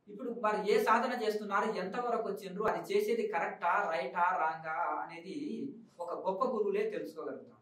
ఇప్పుడు మరి ఏ సాధన చేస్తున్నారు ఎంతవరకు వచ్చిండ్రు అది చేసేది కరెక్టా రైటా రాంగా అనేది ఒక గొప్ప గురువులే తెలుసుకోగలుగుతారు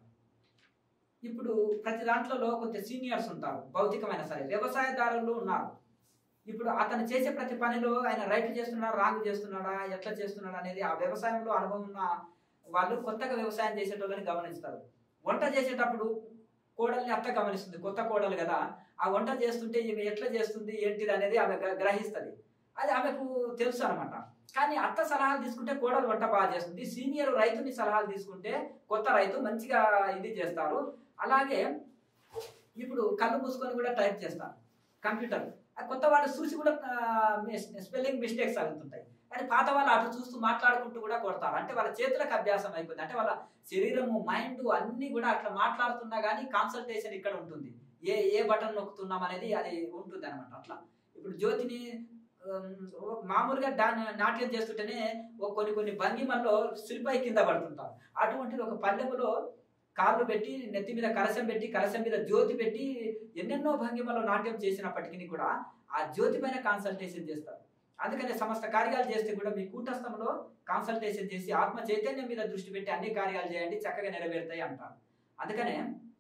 ఇప్పుడు ప్రతి దాంట్లో కొంత సీనియర్స్ ఉంటారు భౌతికమైన సరే వ్యవసాయదారులు ఉన్నారు ఇప్పుడు అతను చేసే ప్రతి పనిలో ఆయన రైట్ చేస్తున్నాడా రాంగ్ చేస్తున్నాడా ఎట్లా చేస్తున్నాడా అనేది ఆ వ్యవసాయంలో అనుభవం ఉన్న వాళ్ళు కొత్తగా వ్యవసాయం చేసేటోళ్ళని గమనిస్తారు వంట చేసేటప్పుడు కోడల్ని అత్త గమనిస్తుంది కొత్త కోడలు కదా ఆ వంట చేస్తుంటే ఈమె ఎట్లా చేస్తుంది ఏంటిది అనేది ఆమె గ్ర- గ్రహిస్తుంది అది ఆమెకు తెలుసు అనమాట కానీ అత్త సలహాలు తీసుకుంటే కోడలు వంట బాగా చేస్తుంది సీనియర్ రైతుని సలహాలు తీసుకుంటే కొత్త రైతు మంచిగా ఇది చేస్తారు అలాగే ఇప్పుడు కళ్ళు మూసుకొని కూడా టైప్ చేస్తారు కంప్యూటర్ ఆ కొత్త వాళ్ళు చూసి కూడా స్పెల్లింగ్ మిస్టేక్స్ అవుతుంటాయి కానీ పాత వాళ్ళు అటు చూస్తూ మాట్లాడుకుంటూ కూడా కొడతారు అంటే వాళ్ళ చేతులకు అభ్యాసం అయిపోయింది అంటే వాళ్ళ శరీరము మైండ్ అన్ని కూడా అట్లా మాట్లాడుతున్నా కానీ కాన్సల్టేషన్ ఇక్కడ ఉంటుంది ఏ ఏ బటన్ నొక్కుతున్నాం అనేది అది ఉంటుంది అనమాట అట్లా ఇప్పుడు జ్యోతిని ఉమ్, ఓ- మామూలుగా డా నాట్యం చేస్తుంటేనే ఓ కొన్ని కొన్ని భంగిమల్లో శిల్పై కింద పడుతుంటారు అటువంటిది ఒక పల్లెములో కాళ్ళు పెట్టి నెత్తి మీద కలశం పెట్టి కలశం మీద జ్యోతి పెట్టి ఎన్నెన్నో భంగిమలో నాట్యం చేసినప్పటికీ కూడా ఆ జ్యోతి పైన కాన్సల్టేషన్ చేస్తారు అందుకనే సమస్త కార్యాలు చేస్తే కూడా మీ కూటస్థంలో కాన్సల్టేషన్ చేసి ఆత్మ చైతన్యం మీద దృష్టి పెట్టి అన్ని కార్యాలు చేయండి చక్కగా నెరవేరుతాయి అంటారు అందుకనే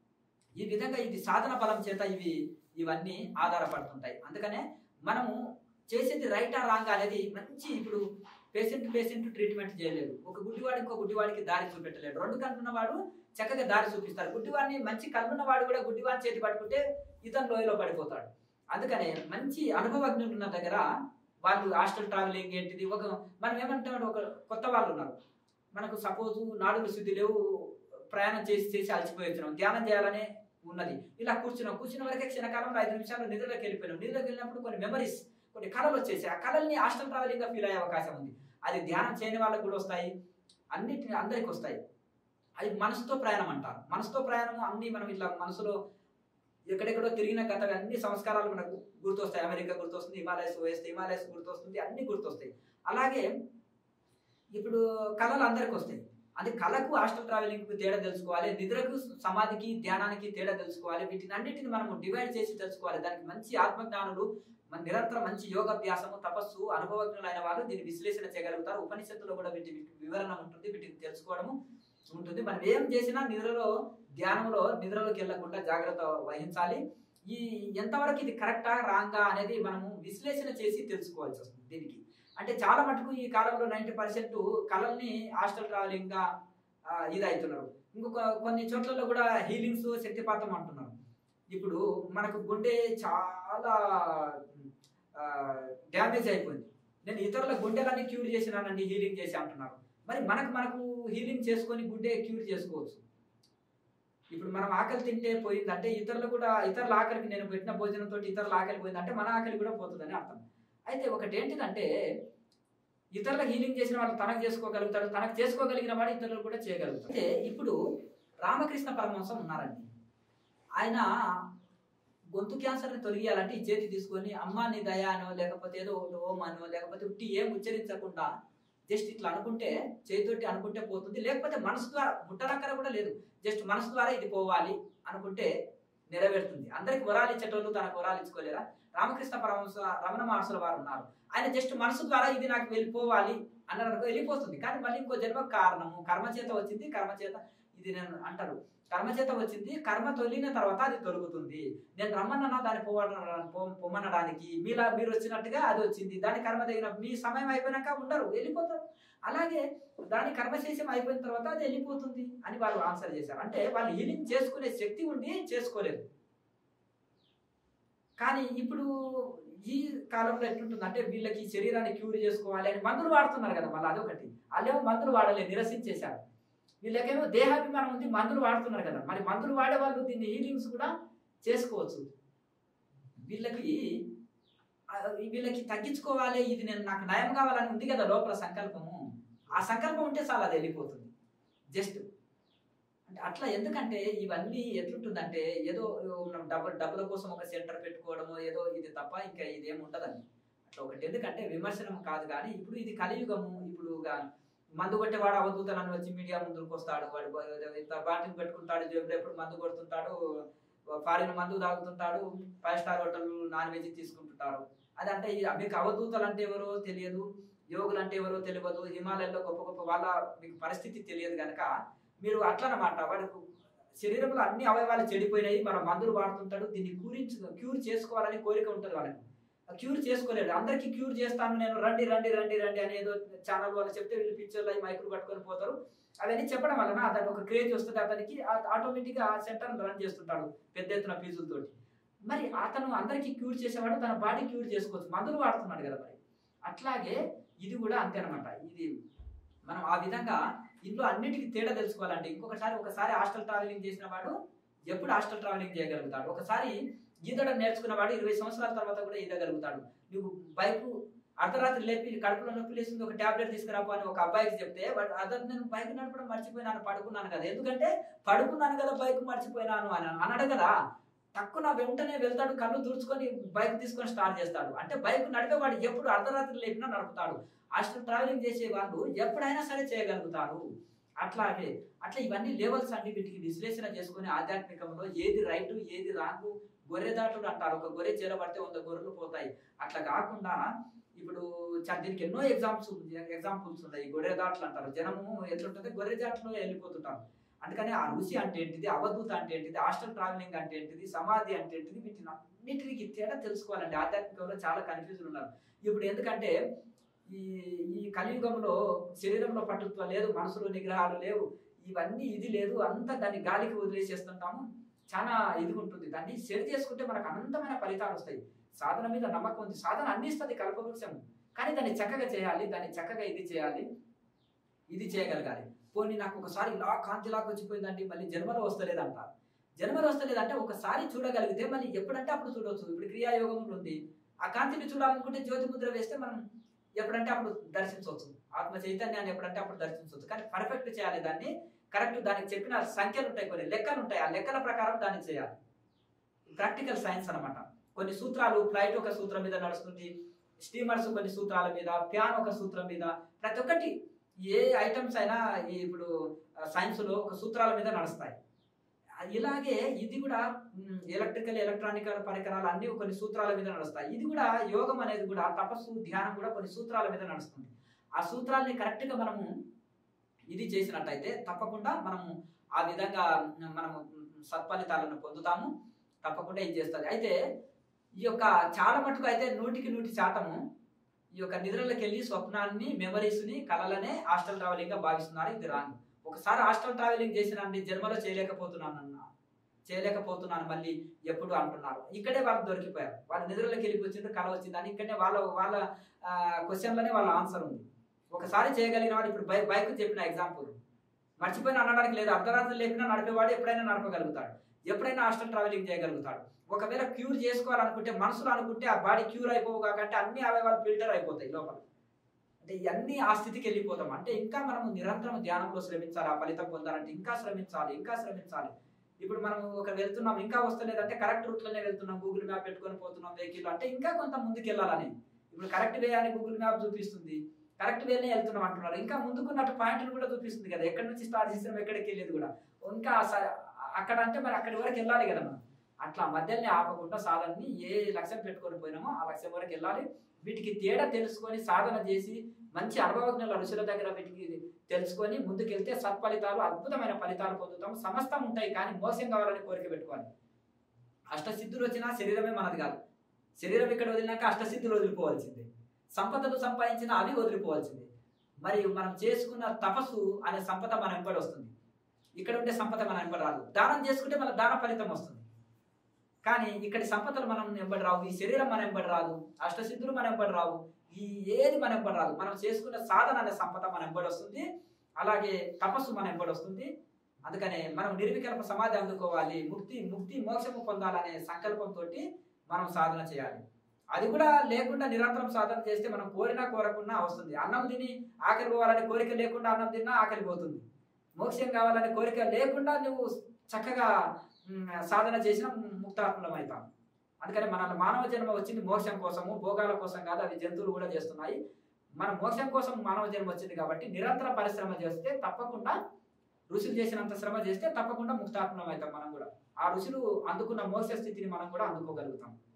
ఈ విధంగా ఇది సాధన బలం చేత ఇవి ఇవన్నీ ఆధారపడుతుంటాయి అందుకనే మనము చేసేది రైటా రాంగ్ అనేది మంచి ఇప్పుడు పేషెంట్ పేషెంట్ ట్రీట్మెంట్ చేయలేదు ఒక గుడ్డివాడు ఇంకో గుడ్డివాడికి దారి చూపెట్టలేడు రెండు కళ్ళున్నవాడు చక్కగా దారి చూపిస్తాడు గుడ్డివాడిని మంచి కళ్ళున్నవాడు కూడా గుడ్డివాడి చేతి పట్టుకుంటే ఇతను లోయలో పడిపోతాడు అందుకనే మంచి అనుభవజ్ఞులు ఉన్న దగ్గర వాళ్ళు హాస్టల్ ట్రావెలింగ్ ఏంటిది ఒక మనం ఏమంటాడు ఒక కొత్త వాళ్ళు ఉన్నారు మనకు సపోజ్ నాడులు శుద్ధి లేవు ప్రయాణం చేసి చేసి అలసిపోయి వచ్చినాం ధ్యానం చేయాలనే ఉన్నది ఇలా కూర్చున్నాం కూర్చున్న వరకే క్షణకాలంలో ఐదు నిమిషాలు నిద్రలోకి వెళ్ళిపోయినాం నిద్రలోకి వెళ్ళినప్పుడు కొన్ని మెమరీస్ కొన్ని కళలు వచ్చేసి ఆ కళల్ని హాస్టల్ ట్రావెలింగ్ గా ఫీల్ అయ్యే అవకాశం ఉంది అది ధ్యానం చేయని వాళ్ళకి కూడా వస్తాయి అన్నిటిని అందరికి వస్తాయి అది మనసుతో ప్రయాణం అంటారు మనసుతో ప్రయాణం అన్ని మనం ఇట్లా మనసులో ఎక్కడెక్కడో తిరిగిన గత అన్ని సంస్కారాలు మనకు గుర్తొస్తాయి అమెరికా గుర్తొస్తుంది హిమాలయస్ వేస్తే హిమాలయస్ గుర్తొస్తుంది అన్ని గుర్తొస్తాయి అలాగే ఇప్పుడు కళలు అందరికి వస్తాయి అది కళకు హాస్టల్ ట్రావెలింగ్ తేడా తెలుసుకోవాలి నిద్రకు సమాధికి ధ్యానానికి తేడా తెలుసుకోవాలి వీటిని అన్నిటిని మనము డివైడ్ చేసి తెలుసుకోవాలి దానికి మంచి ఆత్మజ్ఞానులు మన నిరంతరం మంచి యోగాభ్యాసము తపస్సు అనుభవజ్ఞులైన వాళ్ళు దీన్ని విశ్లేషణ చేయగలుగుతారు ఉపనిషత్తులో కూడా వీటి వీటి వివరణ ఉంటుంది వీటిని తెలుసుకోవడము ఉంటుంది మనం ఏం చేసినా నిద్రలో ధ్యానంలో నిద్రలోకి వెళ్లకుండా జాగ్రత్త వహించాలి ఈ ఎంతవరకు ఇది కరెక్టా రాంగా అనేది మనము విశ్లేషణ చేసి తెలుసుకోవాల్సి వస్తుంది దీనికి అంటే చాలా మటుకు ఈ కాలంలో నైంటీ పర్సెంట్ కళల్ని హాస్టల్ ట్రావెలింగ్ గా ఆ, ఇది అవుతున్నారు ఇంకొక కొన్ని చోట్లలో కూడా హీలింగ్స్ శక్తిపాతం అంటున్నారు ఇప్పుడు మనకు గుండె చాలా డ్యామేజ్ అయిపోయింది నేను ఇతరుల గుండెలన్నీ క్యూర్ చేసినానండి హీలింగ్ చేసి అంటున్నారు మరి మనకు మనకు హీలింగ్ చేసుకొని గుండె క్యూర్ చేసుకోవచ్చు ఇప్పుడు మనం ఆకలి తింటే పోయింది అంటే ఇతరులు కూడా ఇతరుల ఆకలికి నేను పెట్టిన భోజనంతో ఇతరుల ఆకలి పోయింది అంటే మన ఆకలి కూడా పోతుందని అర్థం అయితే ఒకటి ఏంటిదంటే ఇతరుల హీలింగ్ చేసిన వాళ్ళు తనకు చేసుకోగలుగుతాడు తనకు చేసుకోగలిగిన వాడు ఇతరులు కూడా చేయగలుగుతాడు అయితే ఇప్పుడు రామకృష్ణ పరమహంసం ఉన్నారండి ఆయన గొంతు క్యాన్సర్ని తొలగియాలంటే ఈ చేతి తీసుకొని అమ్మ నీ దయా అనో లేకపోతే ఏదో ఒకటి ఓం అనో లేకపోతే ఉట్టి ఏం ఉచ్చరించకుండా జస్ట్ ఇట్లా అనుకుంటే చేతితోటి అనుకుంటే పోతుంది లేకపోతే మనసు ద్వారా ముట్టనక్కర కూడా లేదు జస్ట్ మనసు ద్వారా ఇది పోవాలి అనుకుంటే నెరవేరుతుంది అందరికి వరాలు ఇచ్చేటోళ్ళు తనకు వరాలు ఇచ్చుకోలేరా రామకృష్ణ పరమహంస రమణ మహర్షుల వారు ఉన్నారు ఆయన జస్ట్ మనసు ద్వారా ఇది నాకు వెళ్ళిపోవాలి అన్నారు అనుకో వెళ్ళిపోతుంది కానీ మళ్ళీ ఇంకో జన్మ కారణము కర్మ చేత వచ్చింది కర్మ చేత ఇది నేను అంటారు కర్మ చేత వచ్చింది కర్మ తొలిన తర్వాత అది తొలుగుతుంది నేను రమ్మన్నా దాన్ని పోవడం పో- పొమ్మనడానికి మీలా మీరు వచ్చినట్టుగా అది వచ్చింది దాని కర్మ తగిన మీ సమయం అయిపోయినాక ఉండరు వెళ్ళిపోతారు అలాగే దాని కర్మశేషం అయిపోయిన తర్వాత అది వెళ్ళిపోతుంది అని వాళ్ళు ఆన్సర్ చేశారు అంటే వాళ్ళు హీలింగ్ చేసుకునే శక్తి ఉండి చేసుకోలేదు కానీ ఇప్పుడు ఈ కాలంలో ఎట్లుంటుంది అంటే వీళ్ళకి ఈ శరీరాన్ని క్యూర్ చేసుకోవాలి అని మందులు వాడుతున్నారు కదా మళ్ళీ అదొకటి వాళ్ళేమో మందులు వాడలేదు నిరసించేశారు వీళ్ళకేమో దేహాభిమానం ఉంది మందులు వాడుతున్నారు కదా మరి మందులు వాడే వాళ్ళు దీన్ని హీలింగ్స్ కూడా చేసుకోవచ్చు వీళ్ళకి ఆ, వీళ్ళకి తగ్గించుకోవాలి ఇది నేను నాకు నయం కావాలని ఉంది కదా లోపల సంకల్పము ఆ సంకల్పం ఉంటే చాలు అది వెళ్ళిపోతుంది జస్ట్ అంటే అట్లా ఎందుకంటే ఇవన్నీ ఎట్లుంటుందంటే ఏదో మనం డబ్బు డబ్బుల కోసం ఒక సెంటర్ పెట్టుకోవడము ఏదో ఇది తప్ప ఇంకా ఇదేం ఉండదండి అట్లా ఒకటి ఎందుకంటే విమర్శనం కాదు కానీ ఇప్పుడు ఇది కలియుగము ఇప్పుడు గా- మందు కొట్టేవాడు అవధూతలను వచ్చి మీడియా ముందుకు వస్తాడు వాడు బ- ఇంత బాటిల్ పెట్టుకుంటాడు జేబులో ఎప్పుడు మందు కొడుతుంటాడు ఫారిన్ మందు తాగుతుంటాడు five star hotel non veg తీసుకుంటుంటారు అదంటే ఈ- మీకు అవధూతలు అంటే ఎవరో తెలియదు యోగులు అంటే ఎవరో తెలియదు హిమాలయాల్లో గొప్ప గొప్ప వాళ్ళ మీకు పరిస్థితి తెలియదు కనుక మీరు అట్లనమాట వాడికి శరీరంలో అన్ని అవయవాలు చెడిపోయినాయి మన మందులు వాడుతుంటాడు దీన్ని క్యూరించు క్యూర్ చేసుకోవాలని కోరిక ఉంటుంది వాళ్ళకి ఆ క్యూర్ చేసుకోలేడు అందరికీ క్యూర్ చేస్తాను నేను రండి రండి రండి రండి అని ఏదో ఛానల్ వాళ్ళు చెప్తే వీళ్ళు పిక్చర్లు అవి మైకులు పట్టుకొని పోతారు అవన్నీ చెప్పడం వలన అతను ఒక క్రేజ్ వస్తుంది అతనికి ఆటోమేటిక్గా ఆ సెంటర్ రన్ చేస్తుంటాడు పెద్ద ఎత్తున ఫీజులతోటి మరి అతను అందరికీ క్యూర్ చేసేవాడు తన బాడీ క్యూర్ చేసుకోవచ్చు మందులు వాడుతున్నాడు కదా మరి అట్లాగే ఇది కూడా అంతేనమాట ఇది మనం ఆ విధంగా ఇందులో అన్నిటికీ తేడా తెలుసుకోవాలంటే ఇంకొకసారి ఒకసారి హాస్టల్ ట్రావెలింగ్ చేసిన వాడు ఎప్పుడు హాస్టల్ ట్రావెలింగ్ చేయగలుగుతాడు ఒకసారి ఈదడం నేర్చుకున్నవాడు ఇరవై సంవత్సరాల తర్వాత కూడా ఈదగలుగుతాడు నువ్వు బైక్ అర్ధరాత్రి లేపి కడుపులో నొప్పి లేస్తుంది ఒక టాబ్లెట్ తీసుకురాపో అని ఒక అబ్బాయికి చెప్తే వాడు అదర్ నేను బైక్ నడపడం మర్చిపోయినాను పడుకున్నాను కదా ఎందుకంటే పడుకున్నాను కదా బైక్ మర్చిపోయినాను అని అన్నాడు కదా తక్కువ వెంటనే వెళ్తాడు కళ్ళు తుడుచుకొని బైక్ తీసుకొని స్టార్ట్ చేస్తాడు అంటే బైక్ నడిపేవాడు ఎప్పుడు అర్ధరాత్రి లేపినా నడుపుతాడు హాస్టల్ ట్రావెలింగ్ చేసే వాళ్ళు ఎప్పుడైనా సరే చేయగలుగుతారు అట్లాగే అట్లా ఇవన్నీ లెవెల్స్ అండి వీటికి విశ్లేషణ చేసుకొని ఆధ్యాత్మికంలో ఏది రైట్ ఏది రాంగు గొర్రె దాటుడు అంటారు ఒక గొర్రె చేరబడితే వంద గొర్రెలు పోతాయి అట్లా కాకుండా ఇప్పుడు చ- దీనికి ఎన్నో ఎగ్జామ్స్ ఎగ్జాంపుల్స్ ఉన్నాయి గొర్రె దాట్లు అంటారు జనము ఎట్లుంటుంది గొర్రె దాట్లో వెళ్ళిపోతుంటారు అందుకని ఆ ఋషి అంటే ఏంటిది అవధూత అంటే ఏంటిది హాస్టల్ ట్రావెలింగ్ అంటే ఏంటిది సమాధి అంటే ఏంటిది వీటిని అన్నిటికి తేడా తెలుసుకోవాలండి ఆధ్యాత్మికంలో చాలా కన్ఫ్యూజన్ ఉన్నారు ఇప్పుడు ఎందుకంటే ఈ ఈ కలియుగంలో శరీరంలో పట్టుత్వం లేదు మనసులో నిగ్రహాలు లేవు ఇవన్నీ ఇది లేదు అంతా దాన్ని గాలికి వదిలేసేస్తుంటాము చాలా ఇది ఉంటుంది దాన్ని సరి చేసుకుంటే మనకు అనంతమైన ఫలితాలు వస్తాయి సాధన మీద నమ్మకం ఉంది సాధన అందిస్తుంది కల్పవృక్షం కానీ దాన్ని చక్కగా చేయాలి దాన్ని చక్కగా ఇది చేయాలి ఇది చేయగలగాలి పోనీ నాకు ఒకసారి ఇలా కాంతిలాగా వచ్చిపోయిందండి మళ్ళీ జన్మలో వస్తలేదంట జన్మలో వస్తలేదంటే ఒకసారి చూడగలిగితే మళ్ళీ ఎప్పుడంటే అప్పుడు చూడవచ్చు ఇప్పుడు క్రియాయోగం ఉంది ఆ కాంతిని చూడాలనుకుంటే జ్యోతి ముద్ర వేస్తే మనం ఎప్పుడంటే అప్పుడు దర్శించవచ్చు ఆత్మ చైతన్యాన్ని ఎప్పుడంటే అప్పుడు దర్శించవచ్చు కానీ పర్ఫెక్ట్ చేయాలి దాన్ని కరెక్ట్ దానికి చెప్పిన సంఖ్యలు ఉంటాయి కొన్ని లెక్కలు ఉంటాయి ఆ లెక్కల ప్రకారం దాన్ని చేయాలి ప్రాక్టికల్ సైన్స్ అన్నమాట కొన్ని సూత్రాలు ఫ్లైట్ ఒక సూత్రం మీద నడుస్తుంది స్టీమర్స్ కొన్ని సూత్రాల మీద ప్యాన్ ఒక సూత్రం మీద ప్రతి ఒక్కటి ఏ ఐటమ్స్ అయినా ఈ ఇప్పుడు సైన్స్ లో ఒక సూత్రాల మీద నడుస్తాయి ఆ, ఇలాగే ఇది కూడా ఎలక్ట్రికల్ ఎలక్ట్రానిక్ పరికరాలు అన్ని కొన్ని సూత్రాల మీద నడుస్తాయి ఇది కూడా యోగం అనేది కూడా తపస్సు ధ్యానం కూడా కొన్ని సూత్రాల మీద నడుస్తుంది ఆ సూత్రాల్ని కరెక్ట్ గా మనము ఇది చేసినట్టయితే తప్పకుండా మనము ఆ విధంగా మనము సత్ఫలితాలను పొందుతాము తప్పకుండా ఇది చేస్తుంది అయితే ఈ యొక్క చాలా మటుకు అయితే నూటికి నూటి శాతము ఈ యొక్క నిద్రలోకి వెళ్ళి స్వప్నాన్ని మెమరీస్ని కళలనే హాస్టల్ ట్రావెలింగ్ గా భావిస్తున్నారు ఇది రాంగ్ ఒకసారి హాస్టల్ ట్రావెలింగ్ చేసినండి జన్మలో చేయలేకపోతున్నాను అన్న చేయలేకపోతున్నాను మళ్ళీ ఎప్పుడు అంటున్నారు ఇక్కడే వాళ్ళు దొరికిపోయారు వాళ్ళ నిద్రలోకి వెళ్ళిపోయింది కళ వచ్చిందని ఇక్కడనే వాళ్ళ వాళ్ళ క్వశ్చన్లోనే వాళ్ళ ఆన్సర్ ఉంది ఒకసారి చేయగలిగిన వాడు ఇప్పుడు బై బైక్ చెప్పిన ఎగ్జాంపుల్ మర్చిపోయిన అనడానికి లేదు అర్ధరాత్రి లేపినా నడిపేవాడు ఎప్పుడైనా నడపగలుగుతాడు ఎప్పుడైనా హాస్టల్ ట్రావెలింగ్ చేయగలుగుతాడు ఒకవేళ క్యూర్ చేసుకోవాలనుకుంటే మనసులో అనుకుంటే ఆ బాడీ క్యూర్ అయిపోవు కాకంటే అన్ని అవయవాలు ఫిల్టర్ అయిపోతాయి లోపల అంటే ఇవన్నీ ఆ స్థితికి వెళ్ళిపోతాం అంటే ఇంకా మనం నిరంతరం ధ్యానంలో శ్రమించాలి ఆ ఫలితం పొందాలంటే ఇంకా శ్రమించాలి ఇంకా శ్రమించాలి ఇప్పుడు మనం ఒక వెళ్తున్నాం ఇంకా వస్తలేదంటే కరెక్ట్ రూట్లోనే వెళ్తున్నాం గూగుల్ మ్యాప్ పెట్టుకొని పోతున్నాం వెహికల్ అంటే ఇంకా కొంత ముందుకు వెళ్ళాలని ఇప్పుడు కరెక్ట్ వే అని గూగుల్ మ్యాప్ చూపిస్తుంది కరెక్ట్ వేనే వెళ్తున్నాం అంటున్నారు ఇంకా ముందుకున్నట్టు పాయింట్లు కూడా చూపిస్తుంది కదా ఎక్కడి నుంచి స్టార్ట్ చేసినాం ఎక్కడికి వెళ్ళేది కూడా ఇంకా స- అక్కడ అంటే మరి అక్కడి వరకు వెళ్ళాలి కదా మనం అట్లా మధ్యలోనే ఆపకుండా సాధనని ఏ లక్ష్యం పెట్టుకొని పోయినామో ఆ లక్ష్యం వరకు వెళ్ళాలి వీటికి తేడా తెలుసుకొని సాధన చేసి మంచి అనుభవజ్ఞుల ఋషుల దగ్గర వీటికి తెలుసుకొని ముందుకెళ్తే సత్ఫలితాలు అద్భుతమైన ఫలితాలు పొందుతాం సమస్తం ఉంటాయి కానీ మోసం కావాలని కోరిక పెట్టుకోవాలి అష్టసిద్ధులు వచ్చినా శరీరమే మనది కాదు శరీరం ఇక్కడ వదిలినాక అష్టసిద్ధులు వదిలిపోవాల్సిందే సంపదలు సంపాదించిన అవి వదిలిపోవాల్సిందే మరి మనం చేసుకున్న తపస్సు అనే సంపద మన వెంబడి వస్తుంది ఇక్కడ ఉండే సంపద మన వెంబడి రాదు దానం చేసుకుంటే మన దాన ఫలితం వస్తుంది కానీ ఇక్కడి సంపదలు మనం వెంబడి రావు ఈ శరీరం మన వెంబడి రాదు అష్టసిద్ధులు మన వెంబడి రావు ఈ ఏది మన వెంబడి రాదు మనం చేసుకున్న సాధన అనే సంపద మన వెంబడి వస్తుంది అలాగే తపస్సు మన వెంబడి వస్తుంది అందుకనే మనం నిర్వికల్ప సమాధి అందుకోవాలి ముక్తి ముక్తి మోక్షము పొందాలనే సంకల్పంతో మనం సాధన చేయాలి అది కూడా లేకుండా నిరంతరం సాధన చేస్తే మనం కోరినా కోరకున్నా వస్తుంది అన్నం తిని ఆకలి పోవాలనే కోరిక లేకుండా అన్నం తిన్నా ఆకలి పోతుంది మోక్షం కావాలనే కోరిక లేకుండా నువ్వు చక్కగా మ్, సాధన చేసిన ముక్తాత్మలం అవుతాం అందుకని మన మానవ జన్మ వచ్చింది మోక్షం కోసము భోగాల కోసం కాదు అవి జంతువులు కూడా చేస్తున్నాయి మన మోక్షం కోసం మానవ జన్మ వచ్చింది కాబట్టి నిరంతర పరిశ్రమ చేస్తే తప్పకుండా ఋషులు చేసినంత శ్రమ చేస్తే తప్పకుండా ముక్తాత్మం అవుతాం మనం కూడా ఆ ఋషులు అందుకున్న మోస స్థితిని మనం కూడా అందుకోగలుగుతాం